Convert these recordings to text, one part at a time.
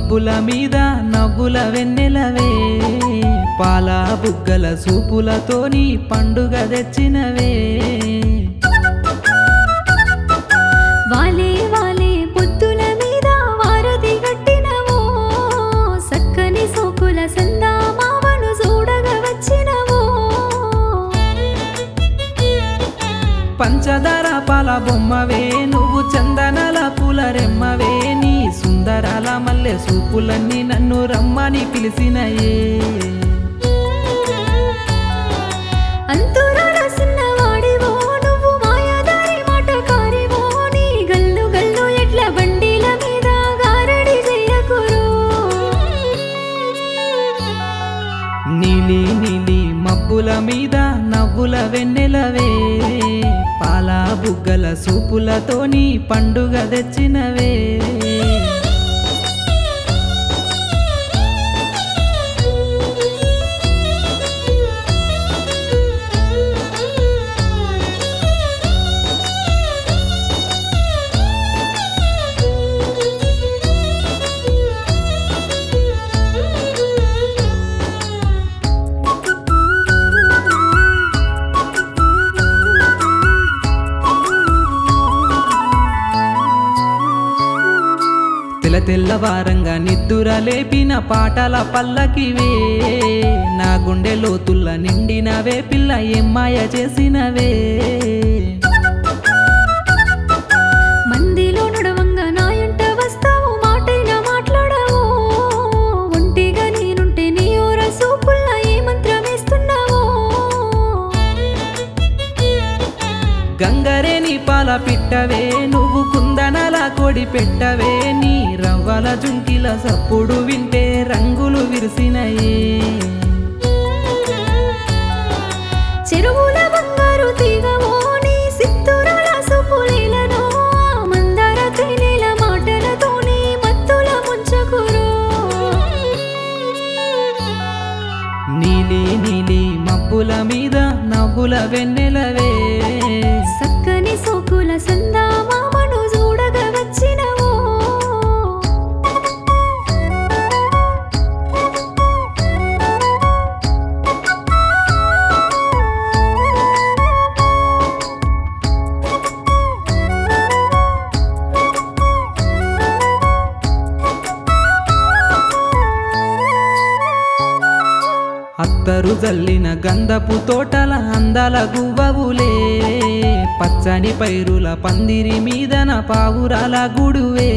మబ్బుల మీద నవ్వుల వెన్నెలవే పాల బుగ్గల సూపులతోని పండుగ తెచ్చినవే వాలే వాలే పొత్తుల మీద వారధి గట్టినవో సక్కని సోకుల సందా మావను చూడగా వచ్చినవో పంచదార పాల బొమ్మవే నువ్వు చందనాల పూల రెమ్మవే నీ సుందరాల మల్లె సూపులన్నీ నన్ను రమ్మని పిలిచినయే అంతురాల సిన్నవాడివో నువ్వు మాయాదారి మాటకారివో నీ గల్లు గల్లు ఎట్ల బండిల మీద గారడి చెయ్యకురు నీలి నీలి మబ్బుల మీద నవ్వుల వెన్నెలవే పాల బుగ్గల సూపులతోని పండుగ తెచ్చినవే తెల్ల తెల్లవారంగా నిద్దుర లేపిన పాటల పల్లకివే నా గుండె లోతుల్ల నిండినవే పిల్ల ఎమ్మాయ చేసినవే మందిలో నడవంగా నాయంట వస్తావు మాటైనా మాట్లాడవు ఒంటిగా నేనుంటే నీ ఓర సూపుల్లా ఏ మంత్రమేస్తున్నావో గంగరేని పాల పిట్టవే నువ్వు కుందనల కొడి పెట్టవే నీ రవ్వల జుంకిల సప్పుడు వింటే రంగులు విరిసినయే చెరువుల బంగారు తీగవో నీ సిత్తురాల సూపులీలను ఆ మందార తేనెల మాటలతోనే మత్తుల ముంచకురు నీలి నీలి మబ్బుల మీద నవ్వుల వెన్నెలవే సక్కని సోకుల సందా మామను చూడగా వచ్చినవో అత్తరు జల్లిన గంధపు తోటల అందాల గువ్వవులే పచ్చని పైరుల పందిరి మీదన పావురాల గుడువే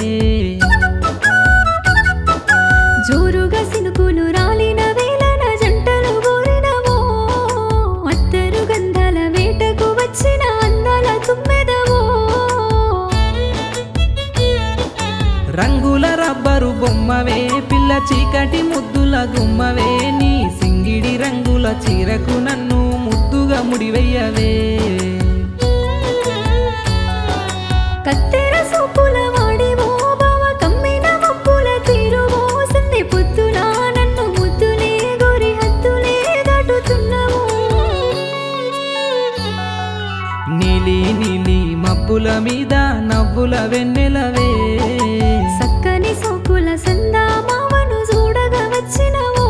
జోరుగా సినుకులు రాలిన వేళన జంటలు గోరినవో అత్తరు గంధాల వేటకు వచ్చిన అందాల తుమ్మెదవో రంగుల రబ్బరు బొమ్మవే పిల్ల చీకటి ముద్దుల గుమ్మవే నీ సింగిడి రంగుల చీరకు నన్ను ముద్దుగా ముడివెయ్యవే కత్తెర సూపుల వాడివో బావ కమ్మిన మబ్బుల తీరువో సంధి పొత్తులా నన్ను ముద్దులే గోరి హద్దులే దాటుతున్నావు నీలి నీలి మబ్బుల మీద నవ్వుల వెన్నెలవే సక్కని సోకుల సందా మావను చూడగా వచ్చినవో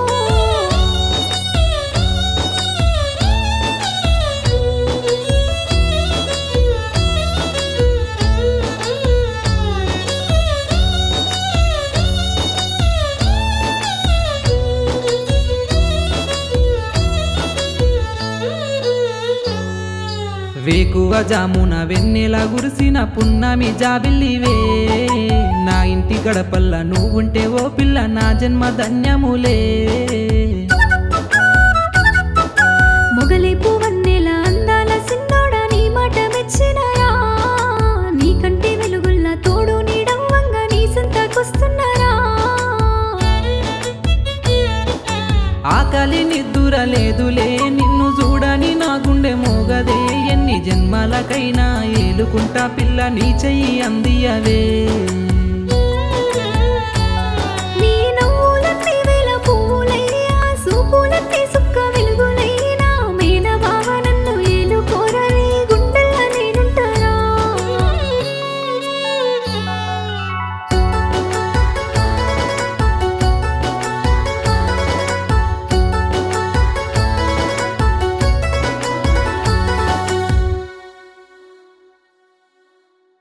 వేకువ జామున వెన్నెల గురిసిన పున్నమి జాబిల్లివే నా ఇంటి గడపల్ల నువ్వుంటే ఓ పిల్ల నా జన్మ ధన్యములే మొగలి పువ్వన్నెల అందాల సిన్నోడా నీ మాట మెచ్చినరా నీ కంటి వెలుగుల్ల తోడు నీడవ్వంగా నీ సంతకొస్తున్నారా ఆకలి నిద్దుర లేదులే నిన్ను చూడని నా గుండె మోగదే ఎన్ని జన్మలకైనా ఏలుకుంటా పిల్ల నీ చెయ్యి అందియవే